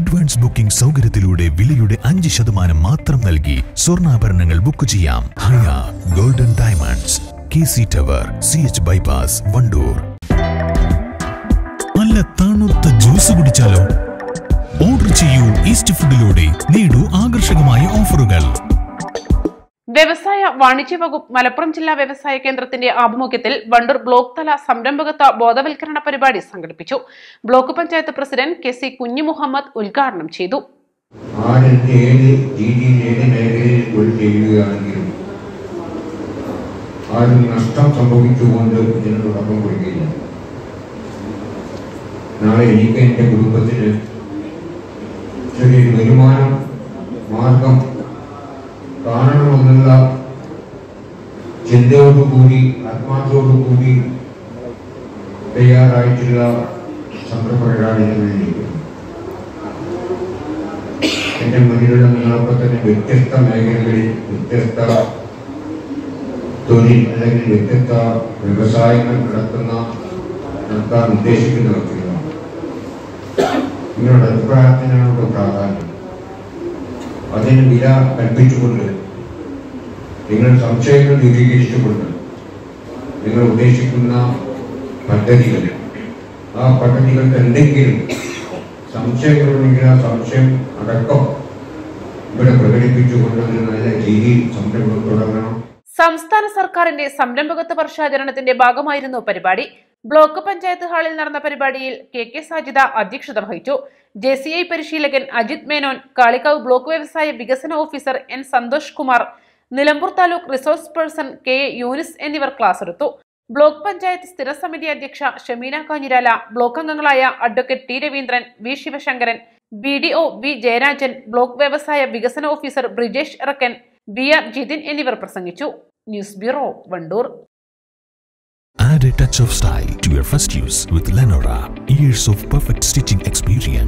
Advance booking സൗകര്യത്തിലൂടെ വിലയുടെ അഞ്ച് ശതമാനം മാത്രം നൽകി സ്വർണ്ണാഭരണങ്ങൾ ബുക്ക് ചെയ്യാം Haya golden diamonds K C tower C H bypass Wandoor നല്ല തണുത്ത ജ്യൂസ് കുടിച്ചാലോ ഓർഡർ ചെയ്യൂ ഈസ്റ്റ് ഫുഡിലൂടെ നേടൂ ആകർഷകമായ ഓഫറുകൾ വ്യവസായ വാണിജ്യ വകുപ്പ് മലപ്പുറം ജില്ലാ വ്യവസായ കേന്ദ്രത്തിന്റെ ആഭിമുഖ്യത്തിൽ വണ്ടൂർ ബ്ലോക്ക് തല സംരംഭകത്വ ബോധവൽക്കരണ പരിപാടി സംഘടിപ്പിച്ചു block panchayat president K C Kunju Muhammad ഉദ്ഘാടനം ചെയ്തു ആരെന്ത് ഏത് രീതിയിൽ ഏത് മേഖലയിൽ തൊഴിൽ ചെയ്യുകയാണെങ്കിലും ആരും നഷ്ടം സംഭവിച്ചുകൊണ്ട് ഇതിന് തുടക്കം കൊടുക്കില്ല നാളെ എനിക്ക് എൻ്റെ കുടുംബത്തിന് ചെറിയൊരു വരുമാനം മാർഗം കാണണമെന്നുള്ള ചിന്തയോടുകൂടി ആത്മാർത്ഥയോടുകൂടി തയ്യാറായിട്ടുള്ള സംരംഭകരാണ് ഇതിൽ എന്റെ മുന്നിലുള്ള നിങ്ങളൊക്കെ തന്നെ വ്യത്യസ്ത മേഖലകളിൽ വ്യത്യസ്ത തൊഴിൽ അല്ലെങ്കിൽ വ്യത്യസ്ത വ്യവസായങ്ങൾ നടത്തുന്ന നടത്താൻ ഉദ്ദേശിക്കുന്ന വ്യക്തികളാണ് നിങ്ങളുടെ അഭിപ്രായത്തിനാണ് ഇവിടെ പ്രാധാന്യം അതിന് വില കൽപ്പിച്ചുകൊണ്ട് നിങ്ങൾ സംശയങ്ങൾ ദൂരീകരിച്ചുകൊണ്ട് നിങ്ങൾ ഉദ്ദേശിക്കുന്ന പദ്ധതികൾ ആ പദ്ധതികൾക്ക് എന്തെങ്കിലും സംശയങ്ങളുണ്ടെങ്കിൽ ആ സംശയം അടക്കം ഇവിടെ പ്രകടിപ്പിച്ചുകൊണ്ട് ഒരു നല്ല രീതിയിൽ സംരംഭം തുടങ്ങണം സംസ്ഥാന സർക്കാരിന്റെ സംരംഭകത്വ വർഷാചരണത്തിന്റെ ഭാഗമായിരുന്നു പരിപാടി ബ്ലോക്ക് പഞ്ചായത്ത് ഹാളിൽ നടന്ന പരിപാടിയിൽ കെ കെ സാജിദ അധ്യക്ഷത വഹിച്ചു ജെ സി ഐ പരിശീലകൻ അജിത് മേനോൻ കാളിക്കാവ് ബ്ലോക്ക് വ്യവസായ വികസന officer N Santhosh Kumar Nilambur taluk resource person K A Yunus എന്നിവർ ക്ലാസ് എടുത്തു ബ്ലോക്ക് പഞ്ചായത്ത് സ്ഥിരസമിതി അധ്യക്ഷ ഷമീന കാഞ്ഞിരാല ബ്ലോക്ക് അംഗങ്ങളായ advocate T Raveendran V Sivasankaran B D O V Jayarajan block വ്യവസായ വികസന officer Brijesh Irakkan B R Jithin എന്നിവർ പ്രസംഗിച്ചു news bureau Wandoor Add a touch of style to your first use with Lenora. Years of perfect stitching experience.